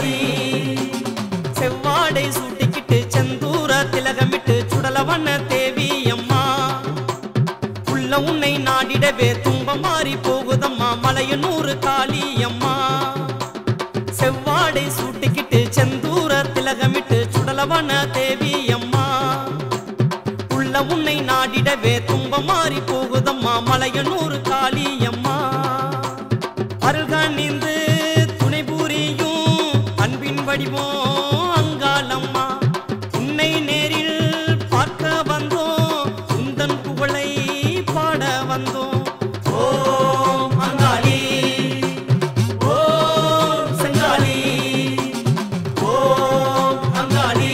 செங்காலி செவ்வாடை சூட்டிக்கிட்டு செந்தூர திலகமிட்டு சுடலவண்ண தேவி அம்மா உள்ள உன்னை நாடிடவே துன்பம் மாறி போகுதம்மா மலையனூறு காளி அம்மா செவ்வாடை சூட்டிக்கிட்டு செந்தூர திலகமிட்டு சுடலவன தேவி அம்மா உள்ள உன்னை நாடிடவே துன்பம் மாறி போகுதம்மா மலையனூறு காளி அம்மா அருகணிந்து துணை புரியும் அன்பின் வடிவம் அங்காளம்மா உன்னை நேரில் பார்க்க வந்தோம் உந்தன் புகழை பாட வந்தோம் ஓம் அங்காளி ஓம் செங்காலி ஓம் அங்காளி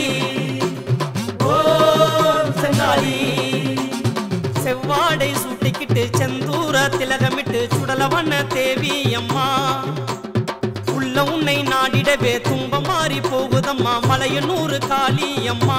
ஓம் செங்காலி செவ்வாடை சூட்டிக்கிட்டு செந்தூர திலகமிட்டு சுடலவண்ண தேவி அம்மா உள்ள உன்னை நாடிடவே துன்பம் மாறி போகுதம்மா மலையனூறு காளி அம்மா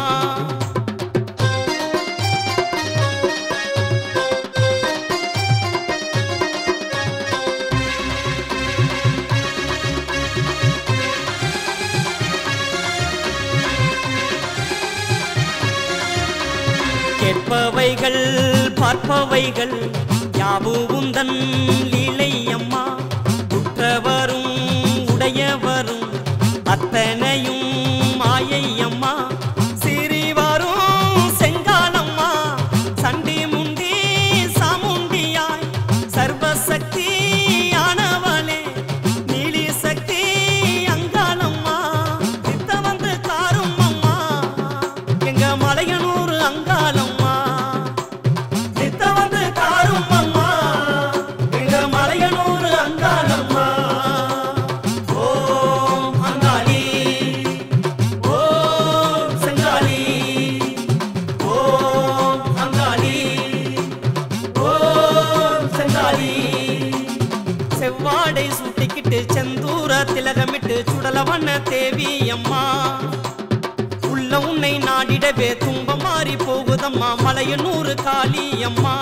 கேட்பவைகள் பார்ப்பவைகள் யாவும் உந்தன் லீலை அம்மா உற்றவரும் உடையவரும் அத்தனையும் மாயை அம்மா சிறிவரும் செங்காலம்மா சண்டி முண்டி சாமுண்டியாய் சர்வசக்தி ஆனவளே நீலி சக்தி அங்காளம்மா சித்த வந்து காரும் அம்மா எங்க மலையனூர் அங்காளம்மா சித்த வந்து காரும் அம்மா எங்க மலையனூர் அங்காளம்மா ஓம் அங்காளி ஓம் செங்காலி ஓம் அங்காளி ஓம் செங்காலி செவ்வாடை சூட்டிக்கிட்டு செந்தூர திலகமிட்டு சுடலவண்ண தேவி அம்மா உள்ள உன்னை நாடிடவே துன்பம் மாறி போகுதம்மா மலையனூறு காளி அம்மா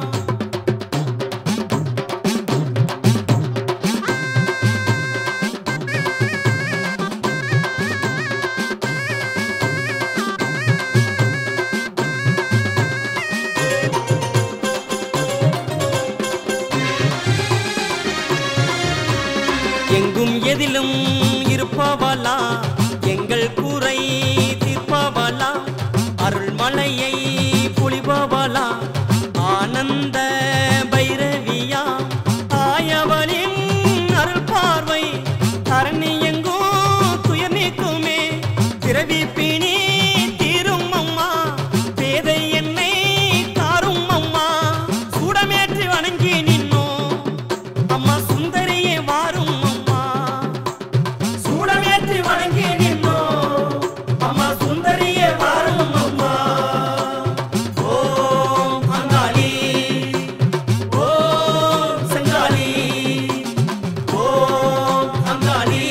எங்கும் எதிலும் இருப்பவளா எங்கள் கூரை தீர்ப்பவளா அருள்மலையை பொழிபவளா ஆனந்த பைரவியா ஆயவளின் அருள் பார்வை தரணி எங்கும் துயர் நீக்குமே பிறவி பிணி தீரும் அம்மா பேதை என்னை காரும் அம்மா சூடமேற்றி வணங்கி நின்னோம் அம்மா சுந்தரியே வாரும் அம்மா சூடமேற்றி வணங்கி நின்னோம் அம்மா சுந்தரியே வாரும் அம்மா ஓம் அங்காளி ஓம் செங்காலி ஓம் அங்காளி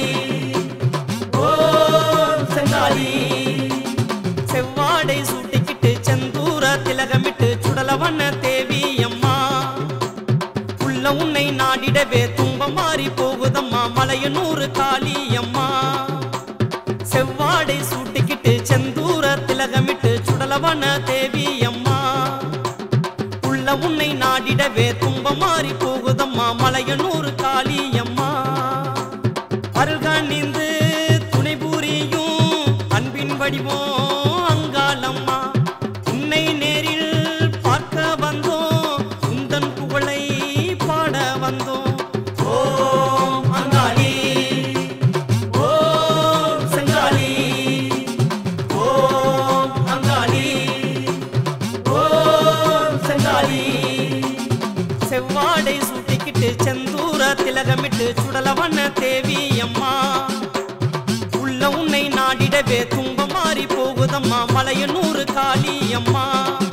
ஓம் செங்காலி செவ்வாடை சூட்டிக்கிட்டு செந்தூர திலகமிட்டு சுடலவண்ண தேவி அம்மா உள்ள உன்னை நாடிடவே துன்பம் மாறி போகுதம்மா மலையனூறு காளி அம்மா செவ்வாடை சூட்டிக்கிட்டு செந்தூர திலகமிட்டு சுடலவன தேவி அம்மா உள்ள உன்னை நாடிடவே துன்பம் மாறி போகுதம்மா மலையனூறு காளி அம்மா அருள்கணிந்து துணை புரியும் அன்பின் வடிவம் அங்காளம்மா உன்னை நேரில் பார்க்க வந்தோம் உந்தன் புகழை பாட வந்தோம் ஓம் அங்காளி ஓம் செங்காலி ஓம் அங்காளி ஓம் செங்காலி செவ்வாடை சூட்டிக்கிட்டு செந்தூர திலகமிட்டு சுடலவண்ண தேவி அம்மா உள்ள உன்னை நாடிடவே துன்பம் மாறி போகுதம்மா மலையனூறு காளி அம்மா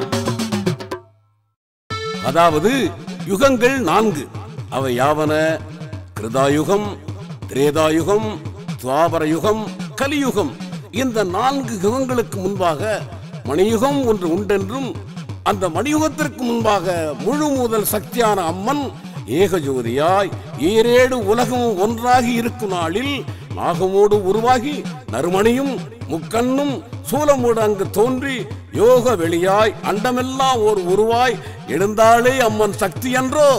அதாவது யுகங்கள் நான்கு அவை யாவன கிருதாயுகம் திரேதாயுகம் துவாபர யுகம் கலியுகம் இந்த நான்கு யுகங்களுக்கு முன்பாக மணியுகம் ஒன்று உண்டென்றும் அந்த மணியுகத்திற்கு முன்பாக முழு முதல் சக்தியான அம்மன் ஏகஜோதியாய் ஈரேடு உலகம் ஒன்றாகி இருக்கும் நாளில் நாகமோடு உருவாகி நறுமணியும் முக்கண்ணும் சூலமோடு அங்கு தோன்றி யோக வெளியாய் அண்டமெல்லாம் ஒரு உருவாய் எழுந்தாளே அம்மன் சக்தி என்றோ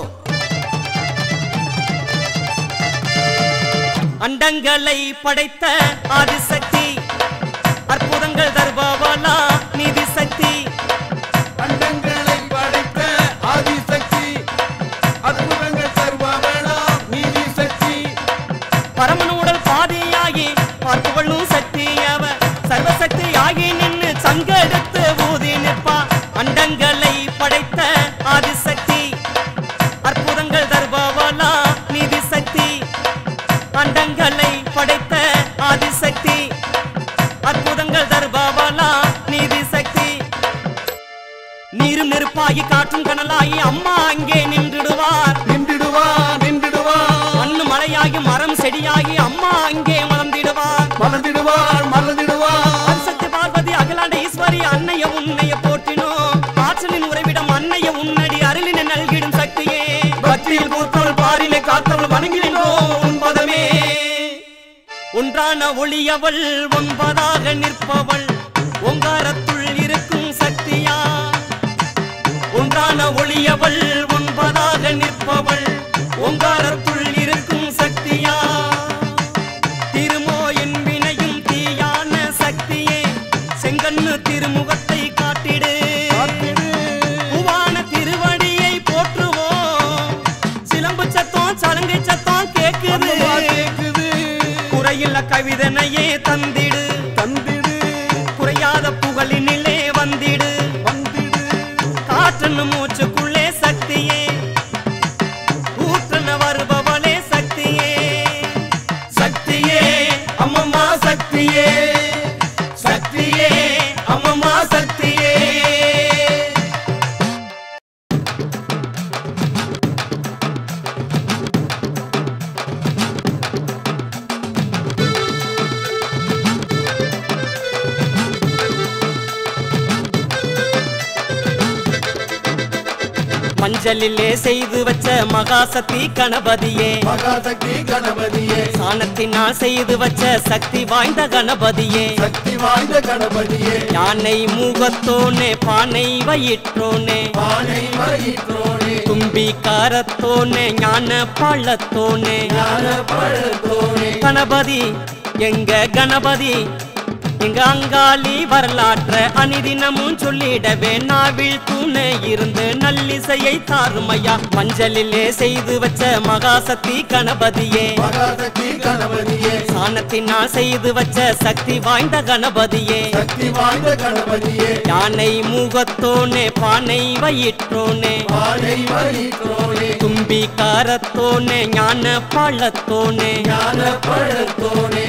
அண்டங்களை படைத்த ஆதிசக்தி அற்புதங்கள் தருபவளா நீதி சக்தி அண்டங்களை படைத்த ஆதிசக்தி அற்புதங்கள் தருபவளாம் நீதி சக்தி பரமன் உடல் பாதியாகி பார்த்து கொள்ளும் சக்தி அவ சர்வசக்தி ஆகி நின்று சங்கெடுத்து ஊதி நிற்பா அண்டங்களை படைத்த ஆதிசக்தி அற்புதங்கள் தருபவளா நீதி சக்தி அண்டங்களை படைத்த ஆதிசக்தி அற்புதங்கள் தருபவளா நீதி சக்தி நீரும் நெருப்பாகி காற்றும் கனலாகி அம்மா அங்கே நின்றுடுவார் நின்றுடுவா நின்றுடுவா மண்ணு மலையாகி மரம் செடியாகி அம்மா அங்கே மலர்ந்திடுவார் மலர்ந்திடுவாள் மலர்ந்திடுவாள் சக்தி பார்வதி அகிலாண்ட ஈஸ்வரி அன்னைய உன்னைய போற்றினோ ஆற்றலின் உறைவிடம் அன்னைய உன்னடி அருளின நல்கிடும் சக்தியே பக்தியில் பூத்தவள் பாரினை காத்தவள் வணங்கினோ உன்பதமே ஒன்றான ஒளியவள் ஒன்பதாக நிற்பவள் ஓங்காரத்துள் இருக்கும் சக்தியா ஒன்றான ஒளியவள் ஒன்பதாக நிற்பவள் ஓங்காரத்துள் இருக்கும் சக்தியா திருமோ என் வினையும் தீயான சக்தியே செங்கண்ணு திருமுகத்தை காட்டிடு பூவான திருவடியை போற்றுவோம் சிலம்பு சத்தம் சலங்கை சத்தம் கேக்குது குறையில்ல கவிதனையே தந்திடு தந்திடு குறையாத புகழினிலே வந்திடு வந்திடு காற்றுன்னு மூச்சுக்குள்ளே சக்தியே ஊற்றுன வருபவளே சக்தியே சக்தியே அம்மம்மா சக்தியே சக்தியே அம்மம்மா சக்தியே மஞ்சளிலே செய்து வச்ச மகாசக்தி கணபதியே மகாசக்தி கணபதியே சாணத்தினால் செய்து வச்ச சக்தி வாய்ந்த கணபதியே சக்தி வாய்ந்த கணபதியே யானை மூகத்தோனே பானை வயிற்றோனே பானை வயிற்றோனே தும்பி காரத்தோனே ஞான பள்ளத்தோனே ஞான பழத்தோனே கணபதி எங்க கணபதி எங்க அங்காளி வரலாற்ற அனிதினமும் சொல்லிடவே நாவில் துணை இருந்து நல்லிசையை தாருமையா மஞ்சளிலே செய்து வச்ச மகாசக்தி கணபதியே மகாசக்தி கணபதியே சாணத்தினால் செய்து வச்ச சக்தி வாய்ந்த கணபதியே சக்தி வாய்ந்த கணபதியே யானை மூகத்தோனே பானை வயிற்றோனே பானை வயிற்றோனே தும்பி காரத்தோனே ஞான பள்ளத்தோனே ஞான பழத்தோனே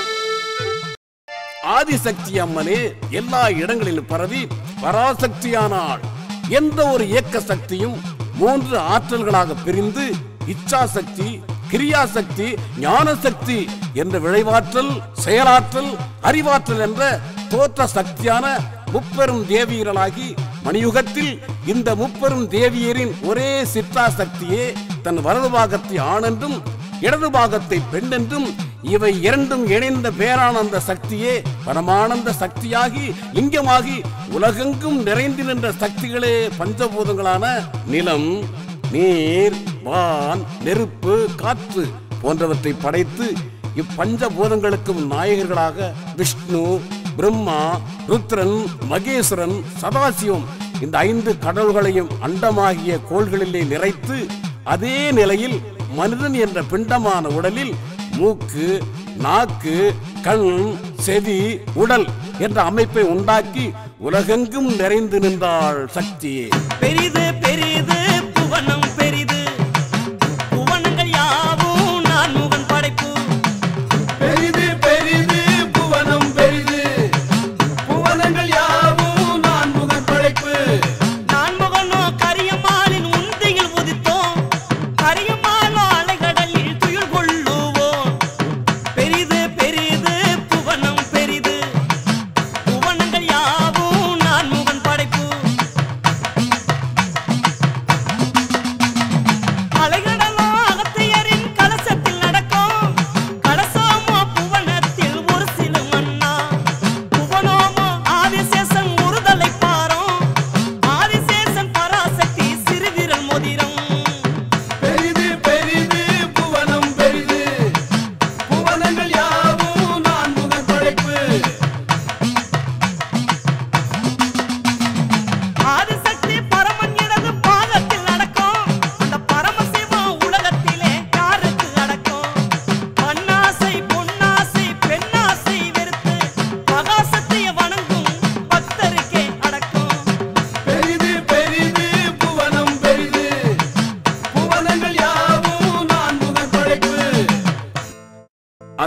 ஆதிசக்தி அம்மனே எல்லா இடங்களிலும் பரவி பராசக்தியானாள் எந்த ஒரு இயக்க சக்தியும் மூன்று ஆற்றல்களாக பிரிந்து இச்சாசக்தி கிரியாசக்தி ஞானசக்தி என்ற விளைவாற்றல் செயலாற்றல் அறிவாற்றல் என்ற தோற்ற சக்தியான முப்பெரும் தேவியர்களாகி மணியுகத்தில் இந்த முப்பெரும் தேவியரின் ஒரே சிற்றா சக்தியே தன் வலது பாகத்தை ஆணென்றும் இடது பாகத்தை பெண்ணென்றும் இவை இரண்டும் இணைந்த பேரானந்த சக்தியே பரமானந்த சக்தியாகி லிங்கமாகி உலகெங்கும் நிறைந்து நின்ற சக்திகளே பஞ்சபூதங்களான நிலம் நீர் வான் நெருப்பு காற்று போன்றவற்றை படைத்து இப்பஞ்சபூதங்களுக்கும் நாயகர்களாக விஷ்ணு பிரம்மா ருத்ரன் மகேஸ்வரன் சதாசிவம் இந்த ஐந்து கடவுள்களையும் அண்டமாகிய கோள்களிலே நிறைத்து அதே நிலையில் மனிதன் என்ற பிண்டமான உடலில் மூக்கு நாக்கு கண் செவி உடல் என்ற அமைப்பை உண்டாக்கி உலகெங்கும் நிறைந்து நின்றாள் சக்தியே பெரிது பெரிது புவனம் பெரிது புவனங்கள் யாவும் நான் முகன் படைப்பு பெரிது பெரிது புவனம் பெரிது புவனங்கள் யாவும் நான் முகன் படைப்பு நான் முகனோ கரியம்மாளின் உந்தியில் உதித்தோம் கரியம்மாளோ அலைகடலில் துயில் கொள்ளுவோம் பெரிது பெரிது புவனம் பெரிது புவனங்கள் யாவும் நான் முகன் படைப்பு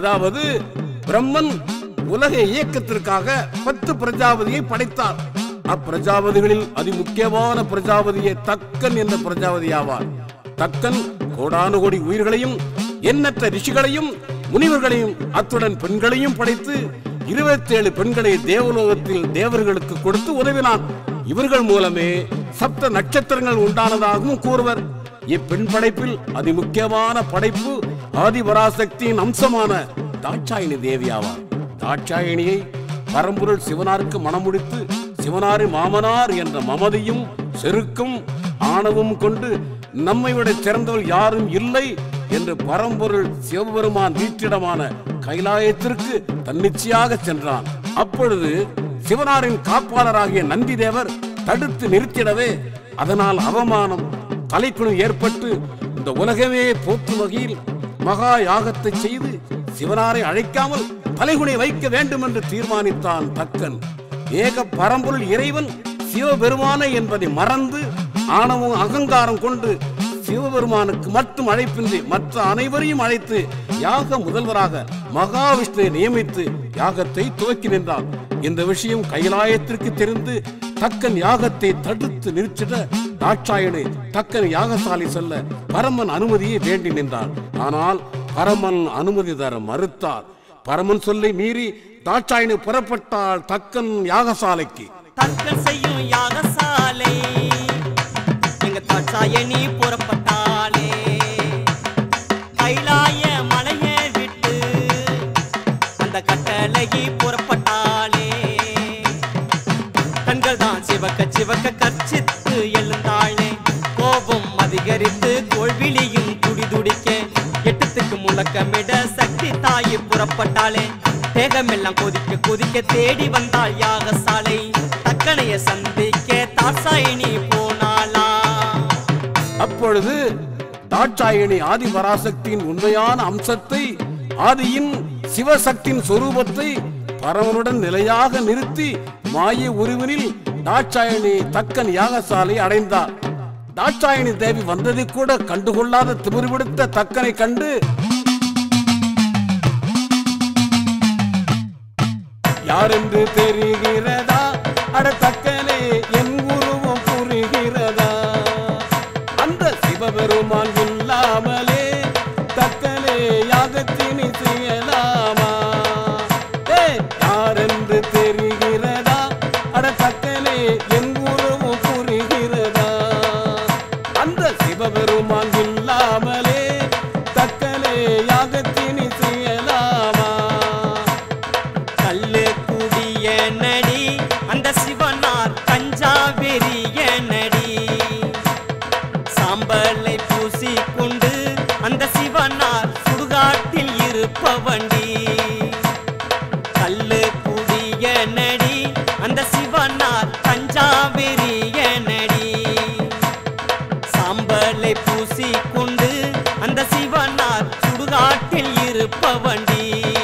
அதாவது பிரம்மன் உலக இயக்கத்திற்காக பத்து பிரஜாபதியை படைத்தார் அப்பிரஜாபதிகளில் அதிமுக்கியமான பிரஜாபதியே தக்கன் என்ற பிரஜாபதி ஆவார் தக்கன் கோடானு கோடி உயிர்களையும் எண்ணற்ற ரிஷிகளையும் முனிவர்களையும் அத்துடன் பெண்களையும் படைத்து இருபத்தேழு பெண்களை தேவலோகத்தில் தேவர்களுக்கு கொடுத்து உதவினான் இவர்கள் மூலமே சப்த நட்சத்திரங்கள் உண்டானதாகவும் கூறுவர் இப்பெண் படைப்பில் அதிமுக்கியமான படைப்பு ஆதிபராசக்தியின் அம்சமான தாட்சாயினி தேவி ஆவார் தாட்சாயினியை பரம்பொருள் சிவனாருக்கு மணமுடித்து சிவனாரி மாமனார் என்ற மமதியும் செருக்கும் ஆணவம் கொண்டு நம்மை விட சிறந்தவள் யாரும் இல்லை என்று பரம்பொருள் சிவபெருமான் வீட்டிடமான கைலாயத்திற்கு தன்னிச்சையாக சென்றான் அப்பொழுது சிவனாரின் காப்பாளராகிய நந்தி தேவர் தடுத்து நிறுத்திடவே அதனால் அவமானம் தலைக்குழு ஏற்பட்டு இந்த உலகமே போற்றும் வகையில் மகா யாகத்தை செய்து சிவனாரை அழைக்காமல் தலைகுனை வைக்க வேண்டும் என்று தீர்மானித்தான் தக்கன் ஏக பரம்பொருள் இறைவன் சிவபெருமானை என்பதை மறந்து ஆணவம் அகங்காரம் கொண்டு சிவபெருமானுக்கு மட்டும் அழைப்பின்றி மற்ற அனைவரையும் அழைத்து யாக முதல்வராக மகாவிஷ்ணுவை நியமித்து யாகத்தை துவக்கி நின்றார் இந்த விஷயம் கைலாயத்திற்கு தெரிந்து தக்கன் யாகத்தை தடுத்து நிறுத்திட தாட்சாயணி தக்கன் யாகசாலை செல்ல பரமன் அனுமதியை வேண்டி நின்றார் ஆனால் பரமன் அனுமதி தர மறுத்தார் பரமன் சொல்லை மீறி தாட்சாயணி புறப்பட்டால் தக்கன் யாகசாலைக்கு தக்கன் செய்யும் யாகசாலை எங்க தாட்சாயணி புறப்பட்டாலே கைலாய மலையை விட்டு அந்த கட்டளையை புறப்பட்டாலே கண்கள் தான் சிவக்க சிவக்க கர்ச்சித்து எழுந்தாளே கோபம் அதிகரித்து தோல்விழியும் துடி துடிக்க எட்டத்துக்கு முழக்கமிட சக்தி தாயி புறப்பட்டாளே தேகமெல்லாம் கொதிக்க கொதிக்க தேடி வந்தாள் யாகசாலை தக்கனைய சந்திக்க தாசாயினி போனாளா அப்பொழுது தாட்சாயணி ஆதி பராசக்தியின் உண்மையான அம்சத்தை ஆதியின் சிவசக்தியின் சொரூபத்தை பரவனுடன் நிலையாக நிறுத்தி மாய உருவினில் தாட்சாயணி தக்கன் யாகசாலை அடைந்தார் தாட்சாயணி தேவி வந்ததை கூட கண்டுகொள்ளாத திமிர்பிடித்த தக்கனை கண்டு யாரென்று தெரிகிறதா அட தக்கனே என் உருவம் புரிகிறதா அந்த சிவபெருமான் இல்லாமலே தக்கனே யாகத்தினை செய்யலாமா ஏய், யாரென்று தெரிகிறதா அட தக்கனே என் உருவம் புரிகிறதா அந்த சிவபெருமான் இல்லாமலே தக்கனே யாகத்தினை செய்யலாமா கல்லு குடிய நடி அந்த சிவனார் தஞ்சாவெறிய நடி சாம்பலை பூசி கொண்டு அந்த சிவனார் சுடுகாட்டில் இருப்பவண்டி கல்லு குடிய நடி அந்த சிவனார் தஞ்சாவெறிய நடி சாம்பலை பூசி கொண்டு அந்த சிவனார் சுடுகாட்டில் இருப்பவண்டி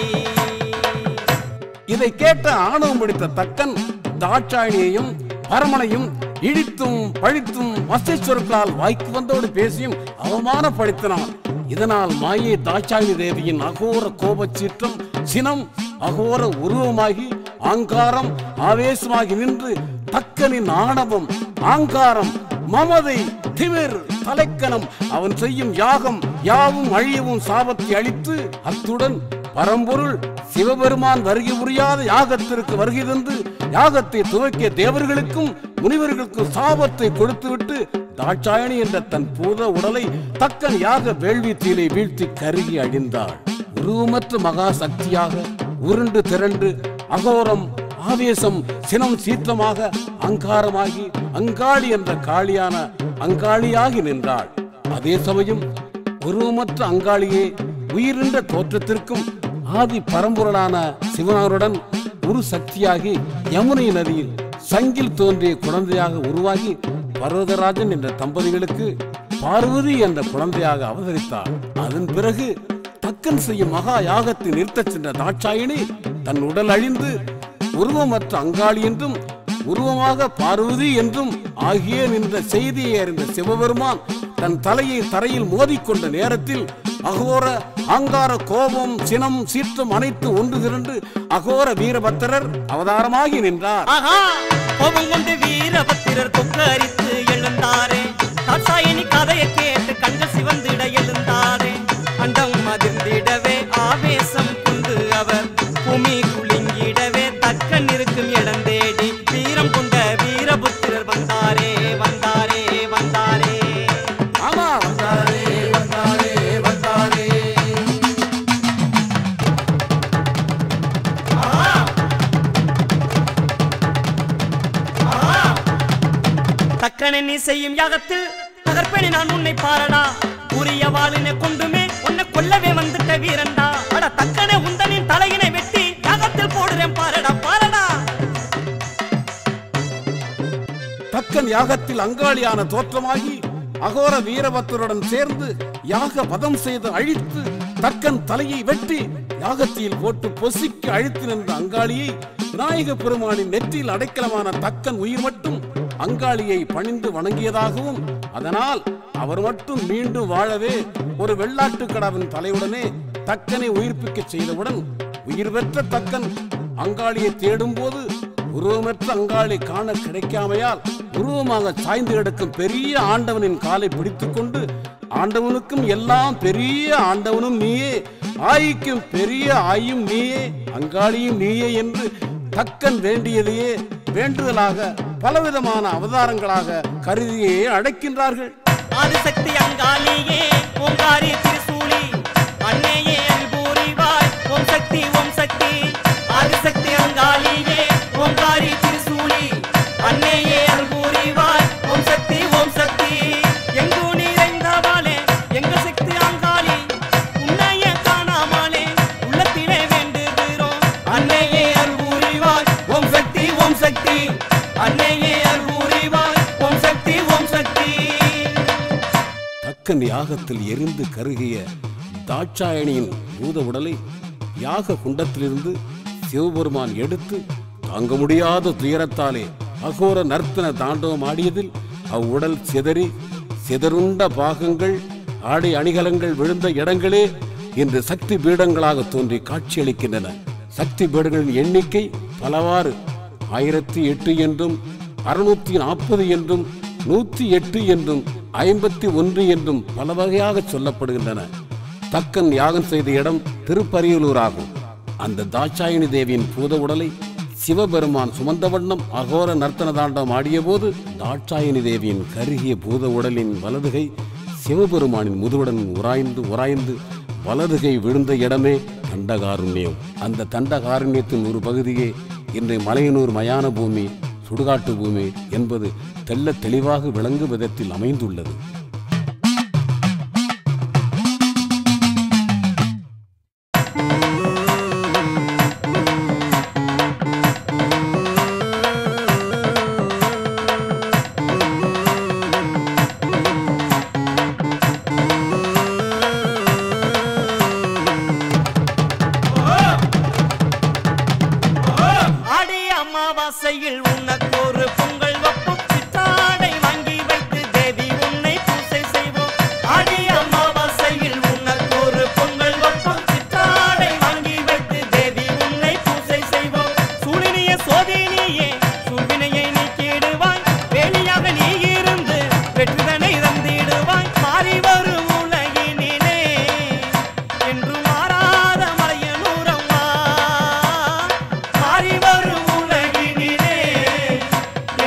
இதை கேட்ட ஆணவம் பிடித்த தக்கன் தாட்சாயணியையும் பரமனையும் இழித்தும் பழித்தும் வசைச்சொற்களால் வாய்க்கு வந்தோடு பேசியும் அவமானப்படுத்தினான் இதனால் மாயை தாட்சாயணி தேவியின் அகோர கோபச்சீற்றம் சினம் அகோர உருவமாகி ஆங்காரம் ஆவேசமாகி நின்று தக்கனின் ஆணவம் ஆங்காரம் மமதை திமிர் தலைக்கணம் அவன் செய்யும் யாகம் யாவும் அழியவும் சாபத்தை அளித்து அத்துடன் பரம்பொருள் சிவபெருமான் வருகை புரியாத யாகத்திற்கு வருகை தந்து யாகத்தை துவக்கிய தேவர்களுக்கும் முனிவர்களுக்கும் சாபத்தை கொடுத்துவிட்டு தாட்சாயணி என்ற தன் பூத உடலை தக்கன் யாக வேள்வி தீலை வீழ்த்தி கருகி அழிந்தாள் உருவமற்ற மகா சக்தியாக உருண்டு திரண்டு அகோரம் ஆவேசம் சினம் சீற்றமாக அங்காரமாகி அங்காளி என்ற காளியான அங்காளியாகி நின்றாள் அதே சமயம் உருவமற்ற அங்காளியே உயிரின்ற தோற்றத்திற்கும் ஆதி பரம்பொருளான சிவனாருடன் ஒரு சக்தியாகி யமுனை நதியில் சங்கில் தோன்றிய குழந்தையாக உருவாகி பர்வதராஜன் என்ற தம்பதிகளுக்கு பார்வதி என்ற குழந்தையாக அவதரித்தார் அதன் பிறகு தக்கன் செய்யும் மகா யாகத்தை நிறுத்தச் சென்ற தாட்சாயினி தன் உடல் அழிந்து உருவமற்ற அங்காளி என்றும் உருவமாக பார்வதி என்றும் ஆகிய நின்ற செய்தியை அறிந்த சிவபெருமான் தன் தலையை தரையில் மோதிக்கொண்ட நேரத்தில் அகோர அங்கார கோபம் சினம் சீற்றம் அனைத்து ஒன்று திரண்டு அகோர வீரபத்திரர் அவதாரமாகி நின்றார் ஆஹா கோபம் கொண்டு வீரபத்திரர் கொக்கரித்து எழுந்தாரே தாட்சாயணி கதையை கேட்டு கண்கள் சிவந்திட எழுந்தாரே அண்டம் அதிர்ந்திடவே ஆவேசம் கொண்டு அவர் பூமி குலுங்கிடவே தக்கன் இருக்கும் இடம் தேடி வீரம் கொண்ட வீரபுத்திரர் வந்தாரே வந்தாரே வந்தாரே ஆமா வந்தாரே வந்தாரே வந்தாரே தக்கனை நீ செய்யும் யாகத்தில் தகர்ப்பேனே நான் உன்னை பாரடா உரிய வாளினை கொண்டுமே உன்னை கொல்லவே வந்துட்ட வீரண்டா அட தக்கனை உந்தனின் தலையினை வெட்டி யாகத்தில் போடுறேன் பாரடா பாரடா தக்கன் யாகத்தில் அங்காளியான தோற்றமாகி அகோர வீரபத்திரருடன் சேர்ந்து யாக வதம் செய்து அழித்து தக்கன் தலையை வெட்டி யாகத்தில் போட்டு பொசிக்கு அழித்து நின்ற அங்காளியை விநாயக பெருமானின் நெற்றியில் அடைக்கலமான தக்கன் உயிர் மட்டும் அங்காளியை பணிந்து வணங்கியதாகவும் அதனால் அவர் மட்டும் மீண்டும் வாழவே ஒரு வெள்ளாட்டு கடாவின் தலையுடனே தக்கனை உயிர்ப்பிக்க செய்தவுடன் உயிர் பெற்ற தக்கன் அங்காளியை தேடும் போது உருவமற்ற அங்காளி காண கிடைக்காமையால் உருவமாக சாய்ந்து கிடக்கும் பெரிய ஆண்டவனின் காலை பிடித்துக்கொண்டு ஆண்டவனுக்கும் எல்லாம் பெரிய ஆண்டவனும் நீயே ஆயிக்கும் பெரிய ஆயும் நீயே அங்காளியும் நீயே என்று தக்கன் வேண்டியதையே வேண்டுதலாக பலவிதமான அவதாரங்களாக கருதியே அழைக்கின்றார்கள் ஆதிசக்தி அங்காளியே ஓங்காரி திரிசூலி அன்னையே அல்பூரிவாய் ஓம் சக்தி ஓம் சக்தி ஆதிசக்தி அங்காளியே ஓங்காரி திரிசூலி அன்னையே அல்பூரிவாய் ஓம் சக்தி ஓம் சக்தி எங்கோ நிறைந்தவாளே எங்க சக்தி அங்காளி உன்னையே காணாமலே உள்ளத்திலே வேண்டுகிறோம் அன்னையே அல்பூரிவாய் ஓம் சக்தி ஓம் சக்தி அன்னையே அல்பூரிவாய் ஓம் சக்தி ஓம் சக்தி தக்கன் யாகத்தில் எரிந்து கருகிய தாட்சாயணியின் பூத உடலை யாக குண்டத்திலிருந்து சிவபெருமான் எடுத்து தாங்க முடியாத துயரத்தாலே அகோர நர்த்தன தாண்டவம் ஆடியதில் அவ்வுடல் சிதறி சிதறுண்ட பாகங்கள் ஆடை அணிகலங்கள் விழுந்த இடங்களே இன்று சக்தி பீடங்களாக தோன்றி காட்சியளிக்கின்றன சக்தி பீடங்களின் எண்ணிக்கை பலவாறு ஆயிரத்தி எட்டு என்றும் அறுநூத்தி நாற்பது என்றும் நூத்தி எட்டு என்றும் ஐம்பத்தி ஒன்று என்றும் பல வகையாக சொல்லப்படுகின்றன தக்கன் யாகம் செய்த இடம் திருப்பரியலூர் ஆகும் அந்த தாட்சாயணி தேவியின் பூத உடலை சிவபெருமான் சுமந்த வண்ணம் அகோர நர்த்தன தாண்டம் ஆடியபோது தாட்சாயணி தேவியின் கருகிய பூத உடலின் வலதுகை சிவபெருமானின் முதுவுடன் உராய்ந்து உராய்ந்து வலதுகை விழுந்த இடமே தண்டகாருண்யம் அந்த தண்டகாருண்யத்தின் ஒரு பகுதியே இன்றைய மலையனூர் மயான பூமி சுடுகாட்டு பூமி என்பது தெள்ளத் தெளிவாக விளங்கும் விதத்தில் அமைந்துள்ளது ஆடி அமாவாசையில் உனக்கு ஒரு பொங்கல் வைப்போம் சித்தாடை வாங்கி வைத்து தேவி உன்னை பூசை செய்வோம் ஆடி அமாவாசையில் உனக்கு ஒரு பொங்கல் வைப்போம் சித்தாடை வாங்கி வைத்து தேவி உன்னை பூசை செய்வோம் சூழினிய சோதினியே சூழ்வினையை நீக்கிடுவாய் வேலியாக நீ இருந்து வெற்றிதனை தந்திடுவாய் மாறி வரும் உலகினிலே என்று மாறாத மலையனூரம்மா மாறி வரும் உலகினிலே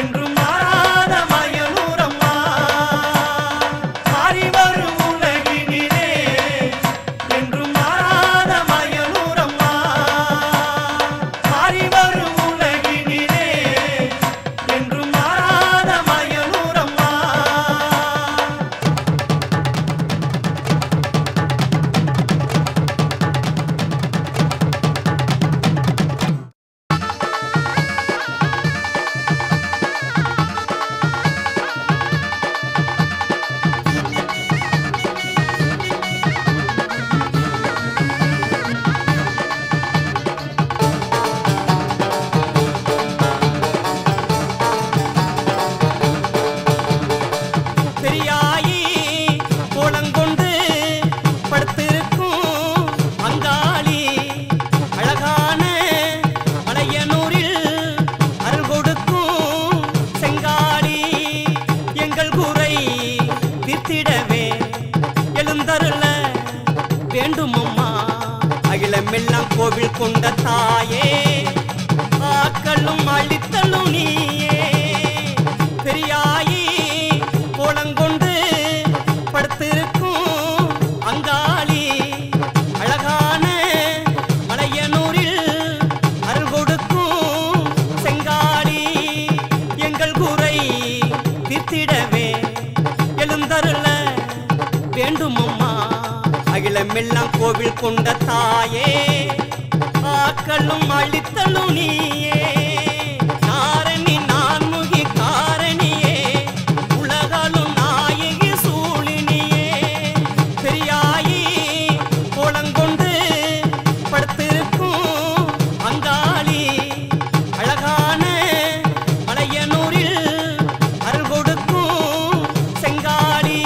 கோவில் கொண்ட தாயே ஆக்களும் அழித்தலும் நீயே பெரியாயி கோலங்கொண்டு படுத்திருக்கும் அங்காளி அழகான மலையனூரில் அருள் கொடுக்கும் செங்காளி எங்கள் குறை தீர்த்திடவே எழுந்தருள வேண்டும் அம்மா அகிலமெல்லாம் கோவில் கொண்ட தாயே ஆக்களும் அழித்தலும் நீயே நாரணி நான்முகி காரணியே உலகாலும் நாயகி சூழினியே பெரியாயி கோலங்கொண்டு படுத்திருக்கும் அங்காளி அழகான மலையனூரில் அருள் கொடுக்கும் செங்காளி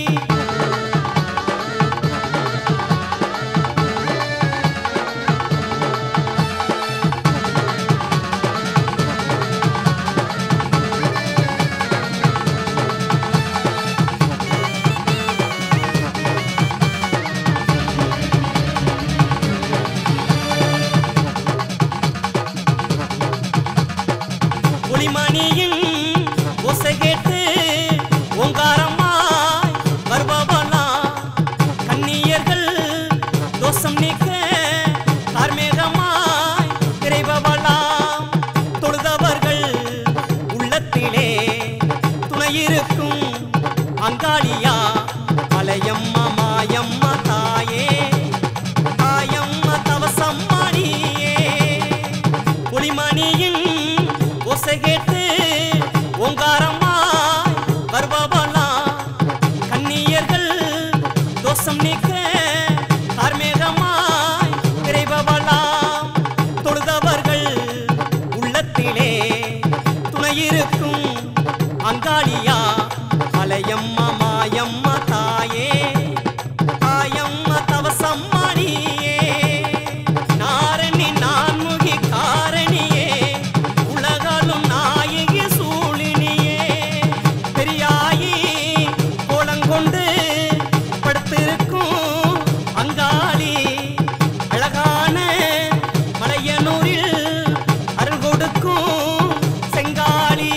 ஒளிமணியின் ஓசை கேட்டு ஓங்காரமாய் வருபவளாம் கன்னியர்கள் தோஷம் நீக்க கார்மேகமாய் இறைபவளாம் தொழுதவர்கள் உள்ளத்திலே துணையிருக்கும் அங்காளியா அலையம்மா மாயம்மா தாயே தாயம்மா தவசம்மா நீயே ஒளிமணியின் ஓசை கேட்டு ஓங்காரமாய் வருபவளாம் கன்னியர்கள் தோஷம் நீக்க கார்மேகமாய் இறைபவளாம் தொழுதவர்கள் உள்ளத்திலே துணையிருக்கும் அங்காளியா அலையம்மா மாயம்மா தாயே தாயம்மா தவசம்மா நீயே நாரணி நான்முகி காரணியே உலகாலும் நாயகி சூழினியே பெரியாயி கோலங்கொண்டு படுத்திருக்கும் அங்காளி அழகான மலையனூரில் அருள் கொடுக்கும் செங்காளி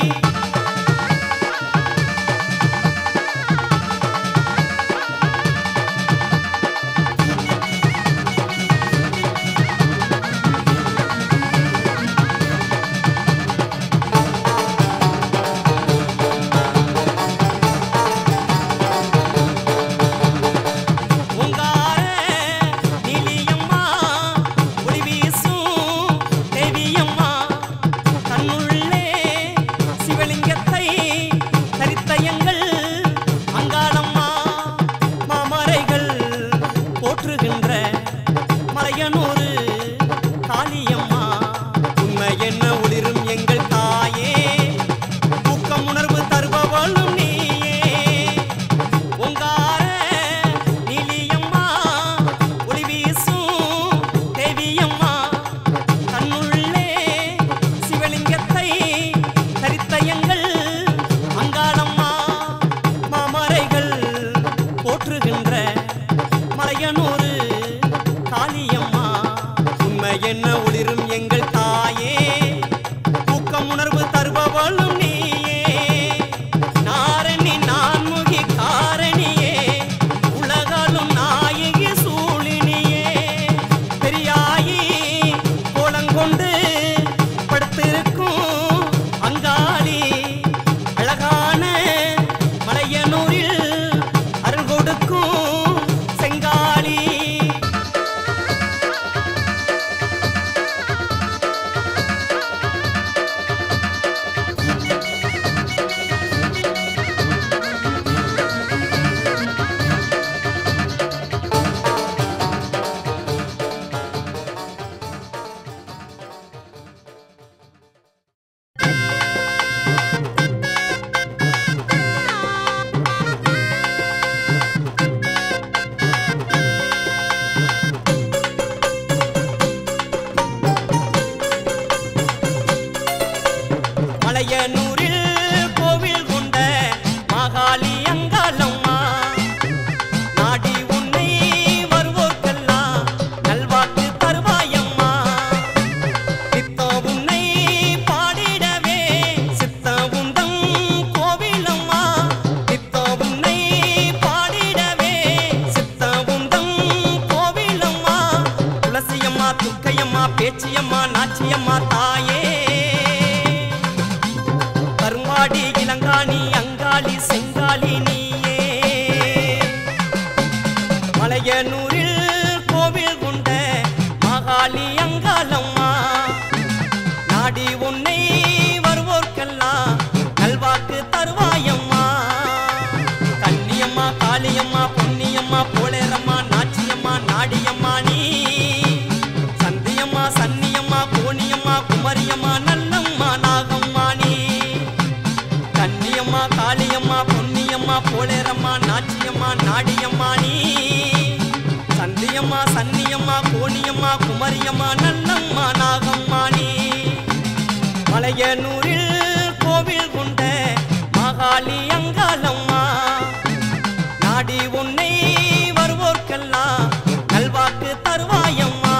உங்கார நீலியம்மா ஒளி வீசும் தேவியம்மா தன்னுள்ளே சிவலிங்கத்தை தரித்த எங்கள் அங்காளம்மா மாமரைகள் போற்றுகின்ற மலையனூறு காளியம்மா உண்மை என்ன ஒளிரும் எங்கள் தாயே ஊக்கம் உணர்வு தருபவளும் நீயே ஓங்கார நீலியம்மா ஒளி வீசும் தேவியம்மா தன்னுள்ளே சிவலிங்கத்தை தரித்த எங்கள் அங்காளம்மா மாமரைகள் போற்றுகின்ற மலையனூறு காளியம்மா உண்மை என்ன ஒளிரும் எங்கள் தாயே ஊக்கம் உணர்வு தருபவளும் நீயே நாரணி நான்முகி காரணியே உலகாலும் நாயகி சூழினியே பெரியாயி கோலங்கொண்டு படுத்திருக்கும் அங்காளி அழகான மலையனூரில் அருள் கொடுக்கும் செங்காளி நாடியம்மா நாச்சியம்மா தாயே கரும்பாடி இளங்காணி அங்காளி செங்காளி நீயே மலையனூரில் கோவில் கொண்ட மகாளி அங்காளம்மா நாடி உன்னை வருவோர்க்கெல்லாம் நல்வாக்கு தருவாயம்மா கன்னியம்மா காளியம்மா பொன்னியம்மா போலேரம்மா நாச்சியம்மா நாடியம்மா நீ சந்தியம்மா சன்னியம்மா கோணியம்மா குமரியம்மா நல்லம்மா நாகம்மா நீ கன்னியம்மா காளியம்மா பொன்னியம்மா போலேரம்மா நாச்சியம்மா நாடியம்மா நீ சந்தியம்மா சன்னியம்மா கோணியம்மா குமரியம்மா நல்லம்மா நாகம்மா நீ மலையனூரில் கோவில் கொண்ட மகாளி அங்காளம்மா நாடி உன்னை வருவோர்க்கெல்லாம் நல்வாக்கு தருவாயம்மா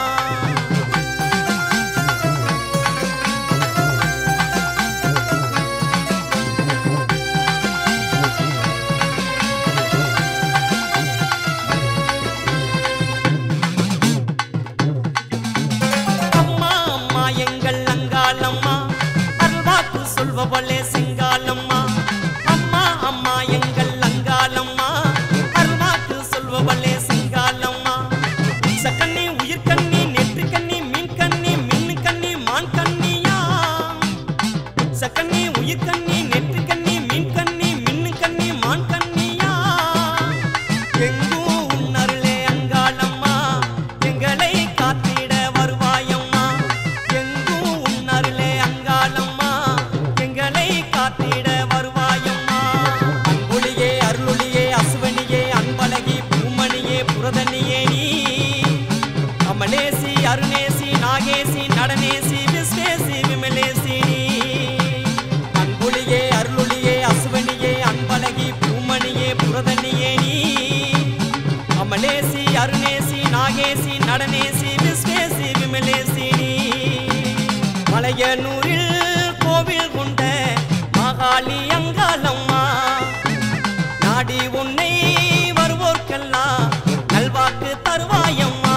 அம்மா அம்மா எங்கள் அங்காளம்மா அருள்வாக்கு சொல்பவளே செங்காலம்மா அம்மா அம்மா எங்கள் அங்காளம்மா அருள்வாக்கு சொல்பவளே செங்காலம்மா சக்கண்ணி உயிர் கண்ணி நெற்றி கண்ணி மீன் கண்ணி மின்னு கண்ணி மான் கண்ணியா சக்கண்ணி உயிர் கண்ணி நெற்றி கண்ணி மீன் கண்ணி மின்னு கண்ணி மான் கண்ணியா எங்கும் உன்னருளே அங்காளம்மா எங்களை காத்திட வருவாயம்மா எங்கும் உன்னருளே அங்காளம்மா எங்களை காத்திட வருவாயம்மா அன்பொழியே அருளொளியே அசுவனியே அன்பழகி பூமணியே புரதனியே நீ அமலேசி அருணேசி நாகேசி நடனேசி விஸ்வேசி விமலேசி நீ அன்பொழியே அருளொளியே அசுவனியே அன்பழகி பூமணியே புரதனியே நீ அமலேசி அருணேசி நாகேசி நடனேசி விஸ்வேசி விமலேசி நீ மலையனூரில் கோவில் கொண்ட மகாளி அங்காளம்மா நாடி உன்னை வருவோர்க்கெல்லாம் நல்வாக்கு தருவாயம்மா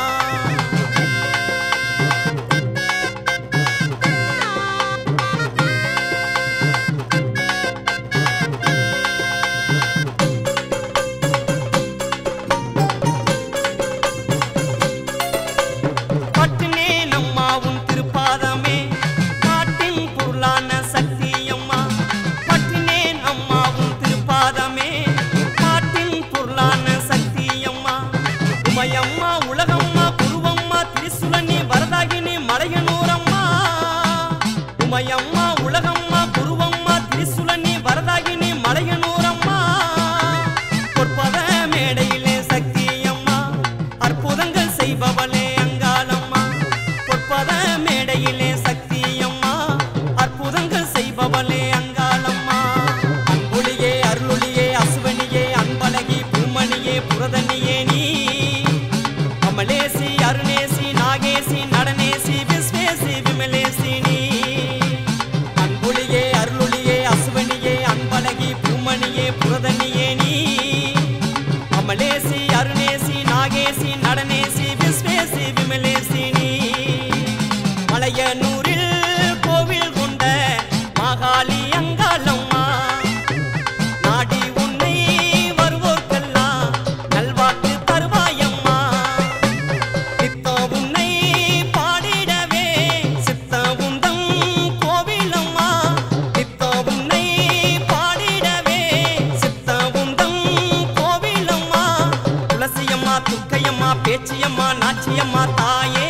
பட்டுனேன் அம்மா உன் திருப்பாதமே காட்டின் பொருளான சக்தியம்மா பட்டுனேன் அம்மா உன் திருப்பாதமே காட்டின் பொருளான சக்தியம்மா உமையம்மா உலகம்மா குருவம்மா திரிசுலனி வரதாகினி மலையனூரம்மா உமையம்மா உலகம்மா குருவம்மா திரிசுலனி வரதாகினி மலையனூரம்மா பொற்பத மேடையிலே சக்தியம்மா அற்புதங்கள் செய்பவளே அங்காளம்மா பொற்பத மேடையிலே சக்தியம்மா அற்புதங்கள் செய்பவளே அங்காளம்மா அன்பொழியே அருளொளியே அசுவனியே அன்பழகி பூமணியே புரதனியே நீ அமலேசி அருணேசி நாகேசி நடனேசி விஸ்வேசி விமலேசி நீ அன்பொழியே அருளொளியே அசுவனியே அன்பழகி பூமணியே புரதனியே நீ அமலேசி அருணேசி நாகேசி நடனேசி விஸ்வேசி விமலேசி நீ மலையனூரில் கோவில் கொண்ட மகாளி அங்காளம்மா நாடி உன்னை வருவோர்க்கெல்லாம் நல்வாக்கு தருவாயம்மா நித்தோ உன்னை பாடிடவே சித்த உந்தம் கோவிலம்மா நித்தோ உன்னை பாடிடவே சித்த உந்தம் கோவிலம்மா துளசியம்மா துக்கையம்மா பேச்சியம்மா நாச்சியம்மா தாயே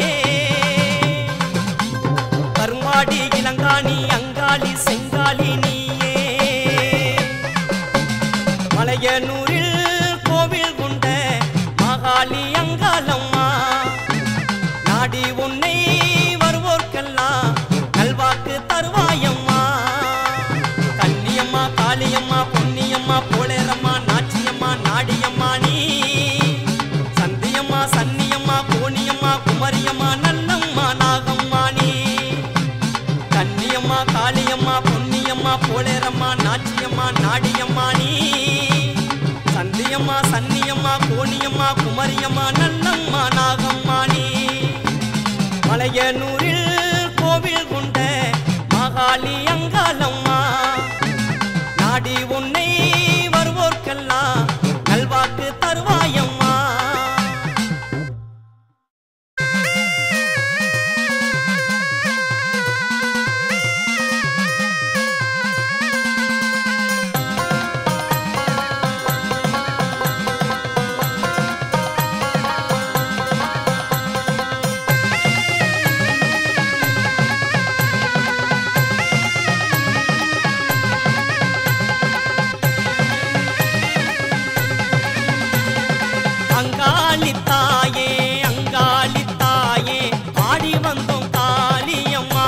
கரும்பாடி இளங்காணி அங்காளி செங்காளி நீயே மலையனூரில் கோவில் கொண்ட மகாளி அங்காளம்மா நாடி உன்னை வருவோர்க்கெல்லாம் நல்வாக்கு தருவாயம்மா கன்னியம்மா காளியம்மா பொன்னியம்மா போலேரம்மா நாச்சியம்மா நாடியம்மா நீ சந்தியம்மா சன்னியம்மா கோணியம்மா குமரியம்மா நல்லம்மா நாகம்மா நீ கன்னியம்மா காளியம்மா பொன்னியம்மா போலேரம்மா நாச்சியம்மா நாடியம்மா நீ சந்தியம்மா சன்னியம்மா கோணியம்மா குமரியம்மா நல்லம்மா நாகம்மா நீ மலைய மலையனூரில் கோவில் கொண்ட மகாளி அங்காளம்மா நாடி உன்னை வருவோர்க்கெல்லாம் நல்வாக்கு தருவாயம்மா அங்காளி தாயே அங்காளி தாயே ஆடி வந்தோம் காளியம்மா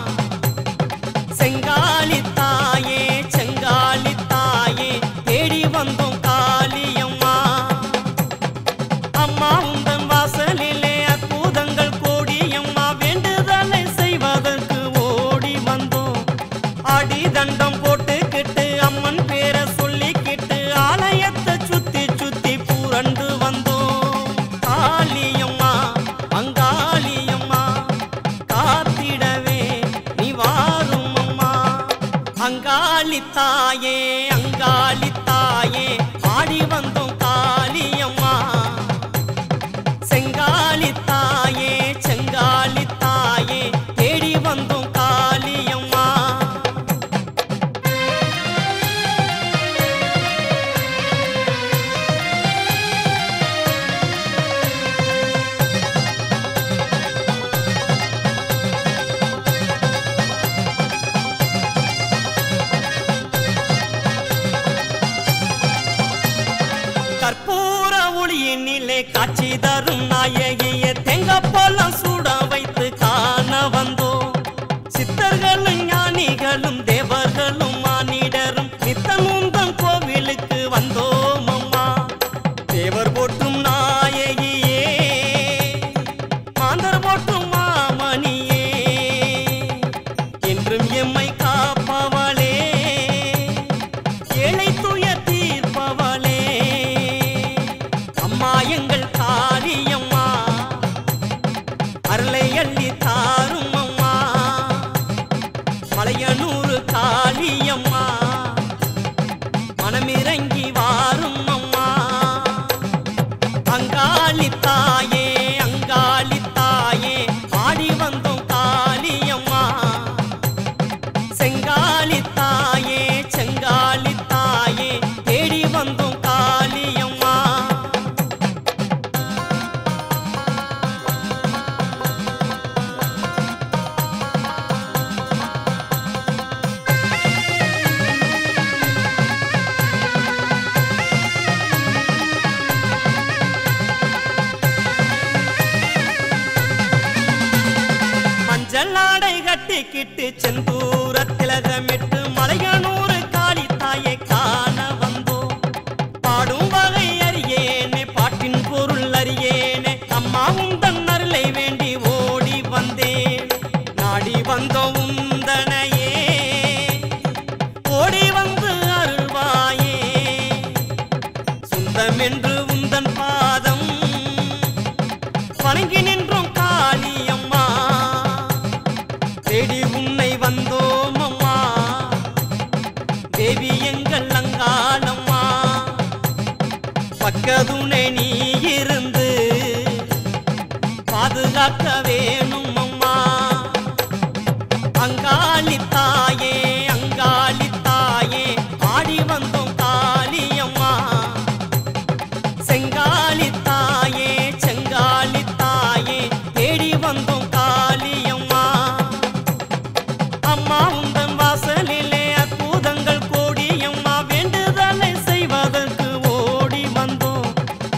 செங்காளி தாயே செங்காளி தாயே தேடி வந்தோம் காளியம்மா அம்மா உந்தன் வாசலிலே அற்புதங்கள் கோடியம்மா வேண்டுதலை செய்வதற்கு ஓடி வந்தோம் அடி தண்டம் போட்டுக்கிட்டு அம்மன் பேரை சொல்லிக்கிட்டு ஆலயத்தை சுத்தி சுத்தி பூரண்டு வந்தோம் காளியம்மா அங்காளியம்மா காத்திடவே நீ வாரும் அம்மா அங்காளி தாயே அங்காளி தாயே ஆடி வந்தோம் காளியம்மா செங்காலி தாயே செங்காலி தாயே தேடி வந்தோம் காளியம்மா கற்பூர ஒளியினிலே காட்சி தரும் நாயகிய தெங்கப்போலம் சூட வைத்து காண வந்தோம் சித்தர்களும் ஞானிகளும் தேவர்களும் மானிடரும் நித்தமுந்தம் கோவிலுக்கு வந்தோம் அம்மா தேவர் போற்றும் நாயகியே மாந்தர் போற்றும் மாமணியே என்றும் எம்மை காப்பவளே ஏழை துயர் தீர்ப்பவளே அம்மா எங்கள் காளியம்மா அருளை அள்ளி தாரும் அம்மா மலையனூறு காளியம்மா மனமிறங்கி வாரும் அம்மா அங்காளி தாயே அங்காளி தாயே ஆடி வந்தோம் காளியம்மா செங்காலி தாயே செங்காலி தாயே தேடி வந்தோம் காளியம்மா மஞ்சள் ஆடை கட்டிக்கிட்டு செந்தூர திலகமிட்டு மலையனூறு காளி தாயை காண வந்தோம் பாடும் வகை அறியேனே பாட்டின் பொருள் அறியேனே அம்மா உந்தன் அருளை வேண்டி ஓடி வந்தேன் நாடி வந்தோம் உந்தனையே ஓடி வந்து அருள்வாயே சுந்தமென்று உந்தன் பாதம் வணங்கி நின்றோம் காளியம்மா தேடி உன்னை வந்தோம் அம்மா தேவி எங்கள் அங்காளம்மா பக்கதுணை நீ இருந்து பாதுகாக்க வேணும் அம்மா அங்காளி தாயே அங்காளி தாயே ஆடி வந்தோம் காளியம்மா செங்காலி தாயே செங்காலி தாயே தேடி வந்தோம் காளியம்மா அம்மா உந்தன் வாசலிலே அற்புதங்கள் கோடியம்மா வேண்டுதலை செய்வதற்கு ஓடி வந்தோம்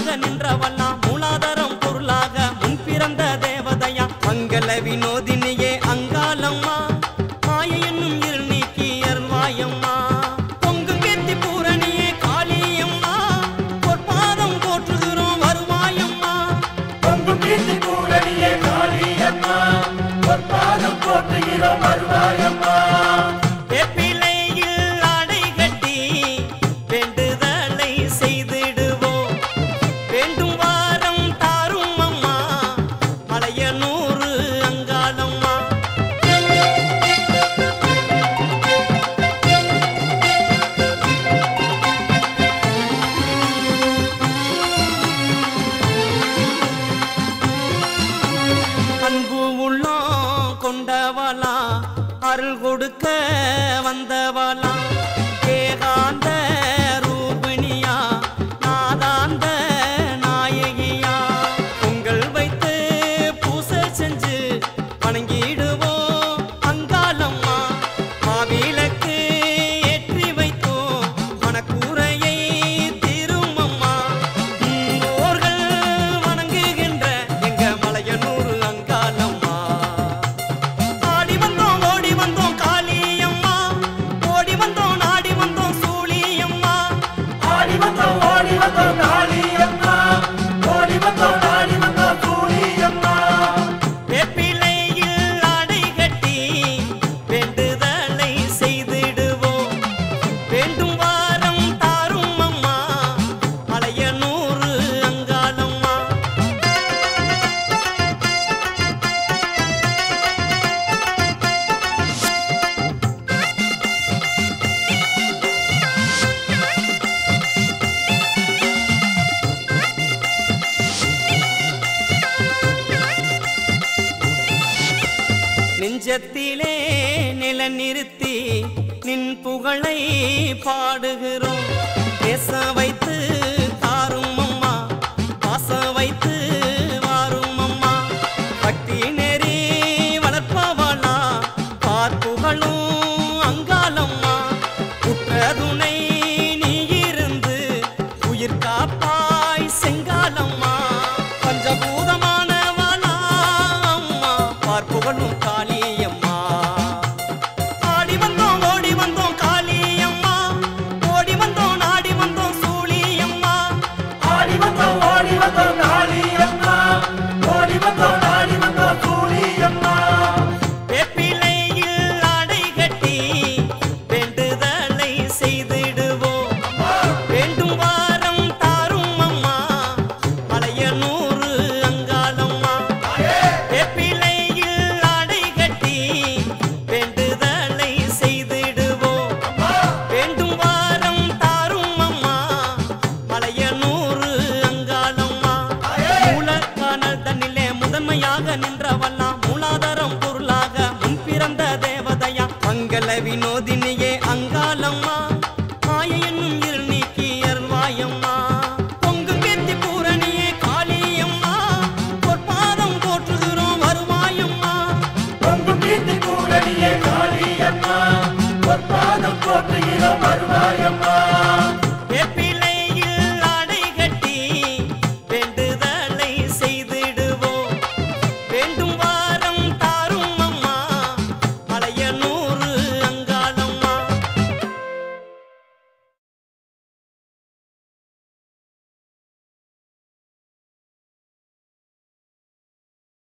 முதன்மையாக நின்றவல்லாம் மூலாதாரம் பொருளாக முன் பிறந்த தேவதையா மங்கள வினோதினியே அங்காளம்மா மாய என்னும் இருள் நீக்கி அருள்வாயம்மா பொங்கு கீர்த்தி பூரணியே காளியம்மா பொற்பாதம் போற்றுகிறோம் வருவாயம்மா பொங்கும் கீர்த்தி பூரணியே காளியம்மா பொற்பாதம் போற்றுகிறோம் வருவாயம்மா வேப்பிலையில் ஆடை கட்டி வேண்டுதலை செய்திடுவோம் வேண்டும் வாரம் தாரும் அம்மா மலையனூறு அங்காளம்மா அன்பு உள்ளம் கொண்டவளா அருள் கொடுக்க வந்தவளா ஏகாந்த ரூபிணியா நாதாந்த நாயகியா பொங்கல் வைத்து பூசை செஞ்சு வணங்கிடுவோம் அங்காளம்மா மாவிளக்கு ஏற்றி வைத்தோம் மனக்கூரையை திருமம்மா முன்னோர்கள் வணங்குகின்ற எங்க மலையனூர் அங்காளம்மா ஆடி வந்தோம் ஓடி வந்தோம் காளியம்மா ஓடி வந்தோம் நாடி வந்தோம் சூழியம்மா ஆடி வந்தோம் ஓடி வந்தோம் காளியம்மா ஓடி வந்தோம் நாடி வந்தோம் சூழியம்மா வேப்பிலையில் ஆடை கட்டி வேண்டுதலை செய்திடுவோம் வேண்டும் வாரம் தாரும் அம்மா மலையனூர் அங்காளம்மா நெஞ்சத்திலே நில நிறுத்தி நின் புகழை பாடுகிறோம் பேச வைத்து தாரும் அம்மா பாச வைத்து வாரும் அம்மா பக்தி நெறி வளர்ப்பவளா பார்ப்புகளும் அங்காளம்மா குற்றதுணை நீ இருந்து உயிர் காப்பாய் செங்காலம்மா பஞ்சபூதமானவளா அம்மா பார்ப்புகளும் காளியம்மா ஆடி வந்தோம் ஓடி வந்தோம் காளியம்மா ஓடி வந்தோம் நாடி வந்தோம் சூழியம்மா ஆடி வந்தோம் ஓடி வந்தோம் காளியம்மா ஓடி வந்தோம் நாடி வந்தோம் சூழியம்மா வேப்பிலையில் ஆடை கட்டி வேண்டுதலை செய்திடுவோம் வேண்டும் வாரம் தாரும் அம்மா மலையனூர் அங்காளம்மா வேப்பிலையில் ஆடை கட்டி வேண்டுதலை செய்திடுவோம் வேண்டும் வாரம் தாரும் அம்மா மலையனூர் அங்காளம்மா மூலக்கானல் தன்னிலே முதன்மையாக நின்றவல்லாம் மூலாதாரம் பொருளாக முன் பிறந்த தேவதையா மங்கள வினோதினியே அங்காளம்மா மாய என்னும் இருள் நீக்கி அருள்வாயம்மா பொங்கு கீர்த்தி பூரணியே காளியம்மா பொற்பாதம் போற்றுகிறோம் வருவாயம்மா பொங்கும் கீர்த்தி பூரணியே காளியம்மா பொற்பாதம் போற்றுகிறோம் வருவாயம்மா